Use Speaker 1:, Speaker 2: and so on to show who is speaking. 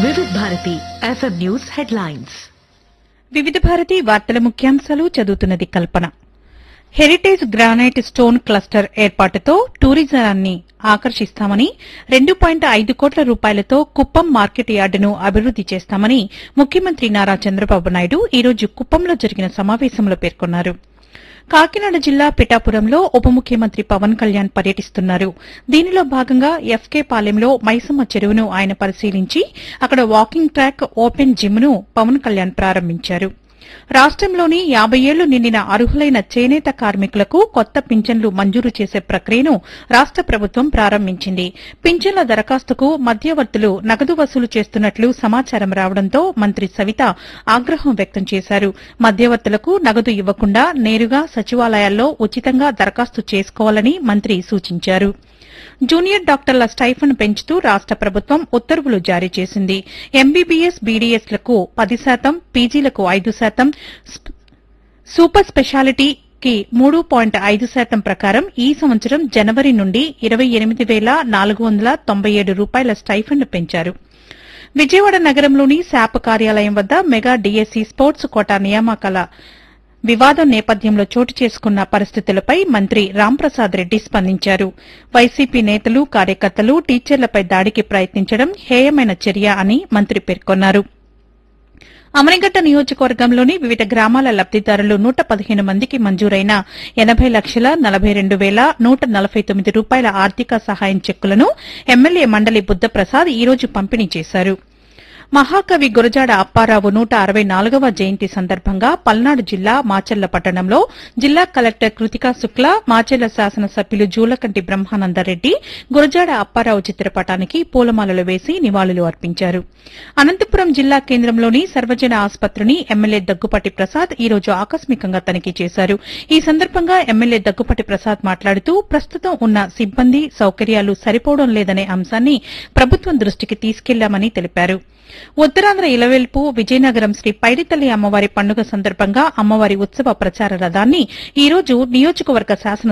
Speaker 1: వివిధ Bharati FM news headlines
Speaker 2: వివిధ భారతి వార్తల ముఖ్యాంశాలు చదువుతున్నది Kalpana heritage granite stone cluster ఏర్పాటుతో టూరిజాన్ని ఆకర్షిస్తామని రెండు పాయింట్ ఐదు కోట్ల రూపాయలతో కుప్పం మార్కెట్ యార్డును అభివృద్ది చేస్తామని ముఖ్యమంత్రి నారా చంద్రబాబు నాయుడు ఈ రోజు కుప్పంలో జరిగిన సమావేశంలో పేర్కొన్నారు కాకినాడ జిల్లా పిఠాపురంలో ఉప ముఖ్యమంత్రి పవన్ కళ్యాణ్ పర్యటిస్తున్నారు దీనిలో భాగంగా ఎఫ్కే పాలెంలో మైసమ్మ చెరువును ఆయన పరిశీలించి అక్కడ వాకింగ్ ట్రాక్ ఓపెన్ జిమ్ను పవన్ కళ్యాణ్ ప్రారంభించారు రాష్టంలోని యాబై ఏళ్లు నిండిన అర్హులైన చేనేత కార్మికులకు కొత్త పింఛన్లు మంజూరు చేసే ప్రక్రియను రాష్ట ప్రభుత్వం ప్రారంభించింది పింఛన్ల దరఖాస్తుకు మధ్యవర్తులు నగదు వసూలు చేస్తున్నట్లు సమాచారం రావడంతో మంత్రి సవిత ఆగ్రహం వ్యక్తం చేశారు మధ్యవర్తులకు నగదు ఇవ్వకుండా నేరుగా సచివాలయాల్లో ఉచితంగా దరఖాస్తు చేసుకోవాలని మంత్రి సూచించారు జూనియర్ డాక్టర్ల స్టైఫన్ పెంచుతూ రాష్ట ప్రభుత్వం ఉత్తర్వులు జారీ చేసింది ఎంబీబీఎస్ బీడీఎస్లకు పది శాతం పీజీలకు ఐదు శాతం స్ప్- సూపర్ స్పెషాలిటీకి మూడు పాయింట్ ఐదు శాతం ప్రకారం ఈ సంవత్సరం జనవరి నుండి ఇరవై ఎనిమిది వేల నాలుగు వందల తొంభై ఏడు రూపాయల స్టైఫండ్ పెంచారు విజయవాడ నగరంలోని శాప్ కార్యాలయం వద్ద మెగా డీఎస్సీ స్పోర్ట్స్ కోటా నియామకాల వివాదం నేపథ్యంలో చోటు చేసుకున్న పరిస్థితులపై మంత్రి రాంప్రసాద్ రెడ్డి స్పందించారు వైసీపీ నేతలు కార్యకర్తలు టీచర్లపై దాడికి ప్రయత్నించడం హేయమైన చర్య అని మంత్రి పేర్కొన్నారు అమరిగడ్డ నియోజకవర్గంలోని వివిధ గ్రామాల లబ్దిదారులు నూట పదిహేను మందికి మంజూరైన ఎనబై లక్షల నలభై రెండు వేల నూట నలభై తొమ్మిది రూపాయల ఆర్థిక సహాయం చెక్కులను ఎమ్మెల్యే మండలి బుద్దప్రసాద్ ఈ రోజు పంపిణీ చేశారు మహాకవి గురజాడ అప్పారావు నూట అరవై నాలుగవ జయంతి సందర్భంగా పల్నాడు జిల్లా మాచెల్ల పట్టణంలో జిల్లా కలెక్టర్ కృతికా శుక్ల మాచెల్ల శాసనసభ్యులు జూలకంటి బ్రహ్మానందరెడ్డి గురజాడ అప్పారావు చిత్రపటానికి పూలమాలలు వేసి నివాళులు అర్పించారు అనంతపురం జిల్లా కేంద్రంలోని సర్వజన ఆసుపత్రిని ఎమ్మెల్యే దగ్గుపాటి ప్రసాద్ ఈ రోజు ఆకస్మికంగా తనిఖీ చేశారు ఈ సందర్భంగా ఎమ్మెల్యే దగ్గుపాటి ప్రసాద్ మాట్లాడుతూ ప్రస్తుతం ఉన్న సిబ్బంది సౌకర్యాలు సరిపోవడం లేదనే అంశాన్ని ప్రభుత్వం దృష్టికి తీసుకెళ్లామని తెలిపారు ఉత్తరాంధ్ర ఇలవెల్పు విజయనగరం శ్రీ పైడితల్లి అమ్మవారి పండుగ సందర్భంగా అమ్మవారి ఉత్సవ ప్రచార రథాన్ని ఈ రోజు నియోజకవర్గ శాసన